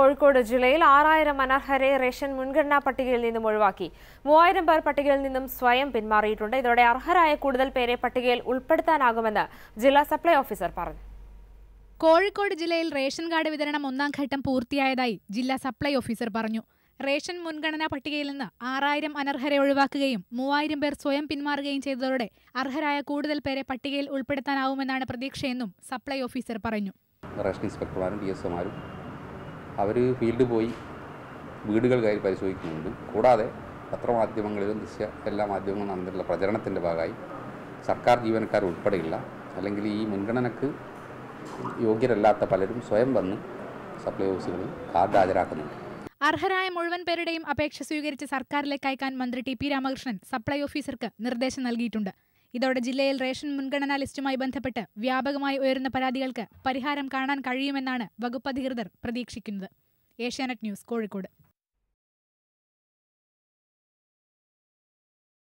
കോഴിക്കോട് ജില്ലയിൽ ആറായിരം അനർഹരെ റേഷൻ മുൻഗണനാ പട്ടികയിൽ നിന്നും ഒഴിവാക്കി മൂവായിരം പേർ പട്ടികയിൽ നിന്നും സ്വയം പിന്മാറിയിട്ടുണ്ട് ഇതോടെ അർഹരായ കൂടുതൽ പേരെ പട്ടികയിൽ ഉൾപ്പെടുത്താനാകുമെന്ന് ജില്ലാ സപ്ലൈ ഓഫീസർ പറഞ്ഞു കോഴിക്കോട് ജില്ലയിൽ റേഷൻ കാർഡ് വിതരണം ഒന്നാം ഘട്ടം പൂർത്തിയായതായി ജില്ലാ സപ്ലൈ ഓഫീസർ പറഞ്ഞു റേഷൻ മുൻഗണനാ പട്ടികയിൽ നിന്ന് ആറായിരം അനർഹരെ ഒഴിവാക്കുകയും മൂവായിരം പേർ സ്വയം പിന്മാറുകയും ചെയ്തതോടെ അർഹരായ കൂടുതൽ പേരെ പട്ടികയിൽ ഉൾപ്പെടുത്താനാവുമെന്നാണ് പ്രതീക്ഷയെന്നും സപ്ലൈ ഓഫീസർ പറഞ്ഞു റേഷൻ ഇൻസ്പെക്ടർമാരും ഡി എസ് ഒമാരും അവർ ഫീൽഡിൽ പോയി വീടുകൾ കയറി പരിശോധിക്കുന്നുണ്ട് കൂടാതെ പത്രമാധ്യമങ്ങളിലും ദൃശ്യ എല്ലാ മാധ്യമങ്ങളും നടന്നിട്ടുള്ള പ്രചരണത്തിൻ്റെ ഭാഗമായി സർക്കാർ ജീവനക്കാർ ഉൾപ്പെടെയുള്ള അല്ലെങ്കിൽ ഈ മുൻഗണനക്ക് യോഗ്യരല്ലാത്ത പലരും സ്വയം വന്ന് സപ്ലൈ ഓഫീസുകളിൽ കാർഡ് ഹാജരാക്കുന്നുണ്ട് അർഹരായ മുഴുവൻ പേരുടെയും അപേക്ഷ സ്വീകരിച്ച് സർക്കാരിലേക്ക് അയക്കാൻ മന്ത്രി ടി പി രാമകൃഷ്ണൻ സപ്ലൈ ഓഫീസർക്ക് നിർദ്ദേശം നൽകിയിട്ടുണ്ട് ഇതോടെ ജില്ലയിൽ റേഷൻ മുൻഗണനാ ലിസ്റ്റുമായി ബന്ധപ്പെട്ട് വ്യാപകമായി ഉയരുന്ന പരാതികൾക്ക് പരിഹാരം കാണാൻ കഴിയുമെന്നാണ് വകുപ്പ് അധികൃതർ പ്രതീക്ഷിക്കുന്നത് ഏഷ്യാനെറ്റ് ന്യൂസ് കോഴിക്കോട്